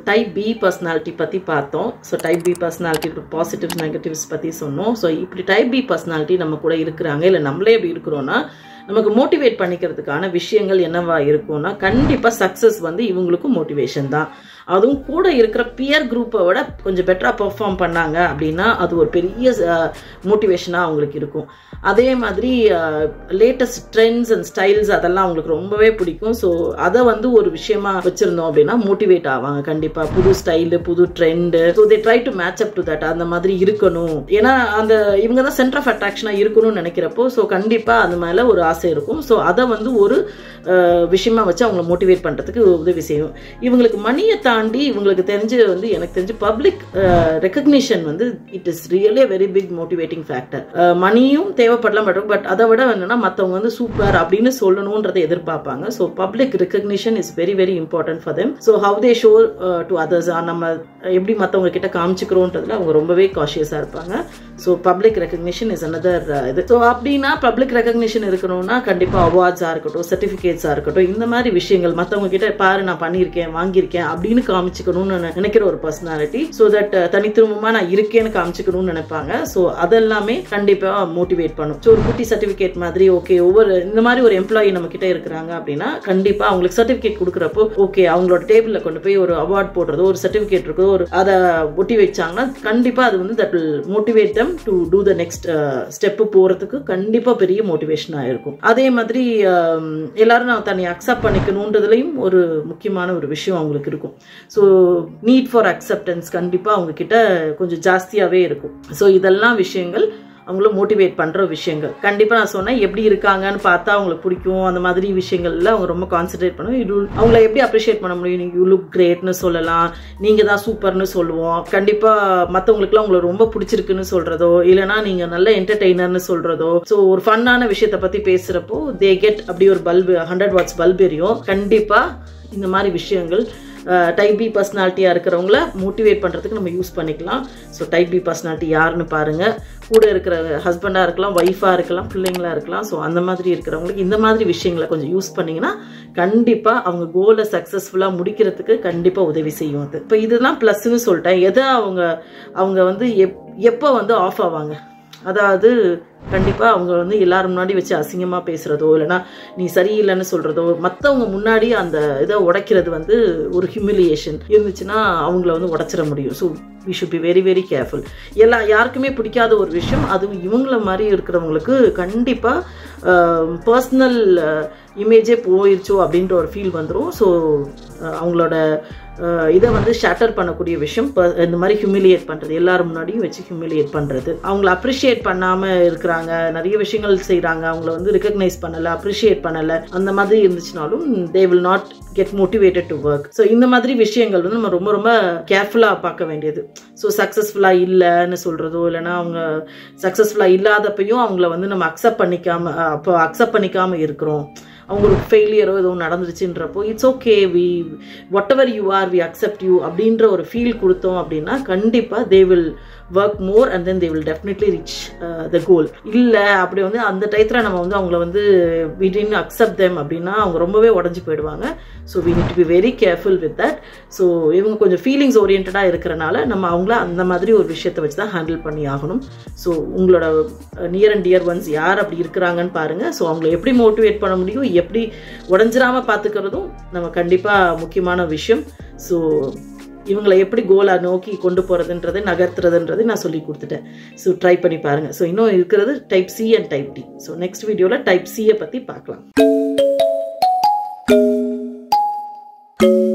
type B personality பற்றி பார்த்தோம் so type B personality positives negatives பற்றி சொன்னோம் ஸோ இப்படி டைப் பி பர்சனாலிட்டி நம்ம கூட இருக்கிறாங்க இல்லை நம்மளே எப்படி இருக்கிறோன்னா நமக்கு மோட்டிவேட் பண்ணிக்கிறதுக்கான விஷயங்கள் என்னவா இருக்கும்னா கண்டிப்பாக சக்ஸஸ் வந்து இவங்களுக்கும் மோட்டிவேஷன் தான் அதுவும் கூட இருக்கிற பியர் குரூப்பை விட கொஞ்சம் பெட்டராக பெர்ஃபார்ம் பண்ணாங்க அப்படின்னா அது ஒரு பெரிய மோட்டிவேஷனாக அவங்களுக்கு இருக்கும் அதே மாதிரி லேட்டஸ்ட் ட்ரெண்ட்ஸ் அண்ட் ஸ்டைல்ஸ் அதெல்லாம் அவங்களுக்கு ரொம்பவே பிடிக்கும் ஸோ அதை வந்து ஒரு விஷயமா வச்சுருந்தோம் அப்படின்னா மோட்டிவேட் ஆவாங்க கண்டிப்பாக புது ஸ்டைலு புது trend so they try to match up to that அந்த மாதிரி இருக்கணும் ஏன்னா அந்த இவங்க தான் சென்டர் ஆஃப் அட்ராக்ஷனாக இருக்கணும்னு நினைக்கிறப்போ ஸோ கண்டிப்பாக அந்த மேலே ஒரு ஆசை இருக்கும் ஸோ அதை வந்து ஒரு விஷயமா வச்சு அவங்கள மோட்டிவேட் பண்ணுறதுக்கு உதவி செய்யும் இவங்களுக்கு மணியை தாண்டி இவங்களுக்கு தெரிஞ்சு வந்து எனக்கு தெரிஞ்சு பப்ளிக் ரெக்கக்னிஷன் வந்து it is really very big motivating factor மணியும் தேவைப்படலாம் பட் பட் அதை விட என்னன்னா மற்றவங்க வந்து சூப்பர் அப்படின்னு சொல்லணுன்றதை எதிர்பார்ப்பாங்க so public recognition is very very important for them so how they show to others நம்ம எப்படி மற்றவங்க கிட்ட காமிச்சிக்கிறோன்றதுல அவங்க ரொம்பவே காஷியஸாக இருப்பாங்க so public recognition is another இது ஸோ அப்படின்னா பப்ளிக் ரெக்கக்னிஷன் இருக்கணும்னா கண்டிப்பாக அவார்ட்ஸாக இருக்கட்டும் சர்டிஃபிகேட்ஸாக இருக்கட்டும் இந்த மாதிரி விஷயங்கள் மற்றவங்க கிட்ட பாரு நான் பண்ணியிருக்கேன் வாங்கியிருக்கேன் அப்படின்னு காமிச்சிக்கணும்னு நினைக்கிற ஒரு பர்சனாலிட்டி ஸோ தட் தனித்துவமாக நான் இருக்கேன்னு காமிச்சிக்கணும்னு நினைப்பாங்க ஸோ அதெல்லாமே கண்டிப்பாக மோட்டிவேட் பண்ணும் ஸோ ஒரு குட்டி சர்டிஃபிகேட் மாதிரி ஓகே ஒவ்வொரு இந்த மாதிரி ஒரு எம்ப்ளாயி நம்ம கிட்ட இருக்கிறாங்க அப்படின்னா கண்டிப்பாக அவங்களுக்கு சர்டிஃபிகேட் கொடுக்குறப்போ ஓகே அவங்களோட டேபிளில் கொண்டு போய் ஒரு அவார்ட் போடுறதோ ஒரு சர்டிஃபிகேட் இருக்கோ ஒரு அதை ஒட்டி வச்சாங்கன்னா கண்டிப்பாக அது வந்து that will motivate them to do the next step போகிறதுக்கு கண்டிப்பாக பெரிய மோட்டிவேஷனாக இருக்கும் அதே மாதிரி எல்லாரும் நான் தன்னை அக்செப்ட் பண்ணிக்கணுன்றதுலையும் ஒரு முக்கியமான ஒரு விஷயம் அவங்களுக்கு இருக்கும் ஸோ நீட் ஃபார் அக்செப்டன்ஸ் கண்டிப்பாக அவங்க கிட்ட கொஞ்சம் ஜாஸ்தியாகவே இருக்கும் ஸோ இதெல்லாம் விஷயங்கள் அவங்கள மோட்டிவேட் பண்ணுற விஷயங்கள் கண்டிப்பாக நான் சொன்னேன் எப்படி இருக்காங்கன்னு பார்த்தா அவங்களுக்கு பிடிக்கும் அந்த மாதிரி விஷயங்கள்ல அவங்க ரொம்ப கான்சென்ட்ரேட் பண்ணுவோம் இது அவங்கள எப்படி அப்ரிஷியேட் பண்ண முடியும் யூ லுக் கிரேட்னு சொல்லலாம் நீங்கள் தான் சூப்பர்னு சொல்லுவோம் கண்டிப்பாக மற்றவங்களுக்குலாம் உங்களை ரொம்ப பிடிச்சிருக்குன்னு சொல்கிறதோ இல்லைனா நீங்கள் நல்ல என்டர்டெய்னர்னு சொல்கிறதோ ஸோ ஒரு ஃபன்னான விஷயத்தை பற்றி பேசுகிறப்போ தே கெட் அப்படி ஒரு பல்பு ஹண்ட்ரட் வாட்ஸ் பல்ப் எரியும் கண்டிப்பாக இந்த மாதிரி விஷயங்கள் டைப் பி பர்சனாலிட்டியாக இருக்கிறவங்கள மோட்டிவேட் பண்ணுறதுக்கு நம்ம யூஸ் பண்ணிக்கலாம் ஸோ டைப் பி பர்சனாலிட்டி யாருன்னு பாருங்கள் கூட இருக்கிற ஹஸ்பண்டாக இருக்கலாம் ஒய்ஃபாக இருக்கலாம் பிள்ளைங்களாக இருக்கலாம் ஸோ அந்த மாதிரி இருக்கிறவங்களுக்கு இந்த மாதிரி விஷயங்களை கொஞ்சம் யூஸ் பண்ணிங்கன்னா கண்டிப்பாக அவங்க கோலை சக்ஸஸ்ஃபுல்லாக முடிக்கிறதுக்கு கண்டிப்பாக உதவி செய்யும் அது இப்போ இதெல்லாம் ப்ளஸ்ன்னு சொல்லிட்டேன் எதை அவங்க அவங்க வந்து எப் எப்போ வந்து ஆஃப் ஆவாங்க அதாவது கண்டிப்பாக அவங்க வந்து எல்லாரும் முன்னாடி வச்சு அசிங்கமாக பேசுகிறதோ இல்லைனா நீ சரியில்லைன்னு சொல்கிறதோ மற்றவங்க முன்னாடி அந்த இதை உடைக்கிறது வந்து ஒரு ஹியூமிலியேஷன் இருந்துச்சுன்னா அவங்கள வந்து உடச்சிட முடியும் so we should be very very careful எல்லா யாருக்குமே பிடிக்காத ஒரு விஷயம் அதுவும் இவங்கள மாதிரி இருக்கிறவங்களுக்கு கண்டிப்பாக பர்சனல் இமேஜே போயிடுச்சோ அப்படின்ற ஒரு ஃபீல் வந்துடும் ஸோ அவங்களோட இதை வந்து ஷேட்டர் பண்ணக்கூடிய விஷயம் இந்த மாதிரி ஹியூமிலியேட் பண்ணுறது எல்லாரும் முன்னாடியும் வச்சு ஹியூமிலியேட் பண்ணுறது அவங்கள அப்ரிஷியேட் பண்ணாமல் இருக்கிறாங்க நிறைய விஷயங்கள் செய்கிறாங்க அவங்கள வந்து ரெக்கக்னைஸ் பண்ணலை அப்ரிஷியேட் பண்ணலை அந்த மாதிரி இருந்துச்சுனாலும் they will not get motivated to work so இந்த மாதிரி விஷயங்கள் வந்து நம்ம ரொம்ப ரொம்ப கேர்ஃபுல்லாக பார்க்க வேண்டியது ஸோ சக்ஸஸ்ஃபுல்லாக இல்லைன்னு சொல்கிறதோ இல்லைனா அவங்க சக்ஸஸ்ஃபுல்லாக இல்லாதப்பையும் அவங்கள வந்து நம்ம அக்செப்ட் பண்ணிக்காம அப்போ அக்செப்ட் பண்ணிக்காமல் இருக்கிறோம் அவங்க ஒரு ஃபெயிலியரோ ஏதோ நடந்துருச்சுன்றப்போ it's okay we whatever you are we accept you அப்படின்ற ஒரு ஃபீல் கொடுத்தோம் அப்படின்னா கண்டிப்பாக they will work more and then they will definitely reach the goal இல்லை அப்படி வந்து அந்த டயத்தில் நம்ம வந்து அவங்கள வந்து விடின் அக்செப்ட் தெம் அப்படின்னா அவங்க ரொம்பவே உடஞ்சி போயிடுவாங்க so we need to be very careful with that so இவங்க கொஞ்சம் ஃபீலிங்ஸ் ஓரியன்டாக இருக்கிறனால நம்ம அவங்கள அந்த மாதிரி ஒரு விஷயத்தை வச்சு தான் ஹேண்டில் பண்ணி ஆகணும் ஸோ உங்களோட நியர் அண்ட் டியர் ஒன்ஸ் யார் அப்படி இருக்கிறாங்கன்னு பாருங்கள் ஸோ அவங்கள எப்படி மோட்டிவேட் பண்ண முடியும் எப்படி உடஞ்சிராமல் பார்த்துக்கிறதும் நம்ம கண்டிப்பாக முக்கியமான விஷயம் ஸோ இவங்களை எப்படி கோலா நோக்கி கொண்டு போகிறதுன்றது நகர்த்துறதுன்றது நான் சொல்லி கொடுத்துட்டேன் ஸோ ட்ரை பண்ணி பாருங்கள் ஸோ இன்னும் இருக்கிறது type C and type D so next வீடியோவில் டைப் சியை பற்றி பார்க்கலாம்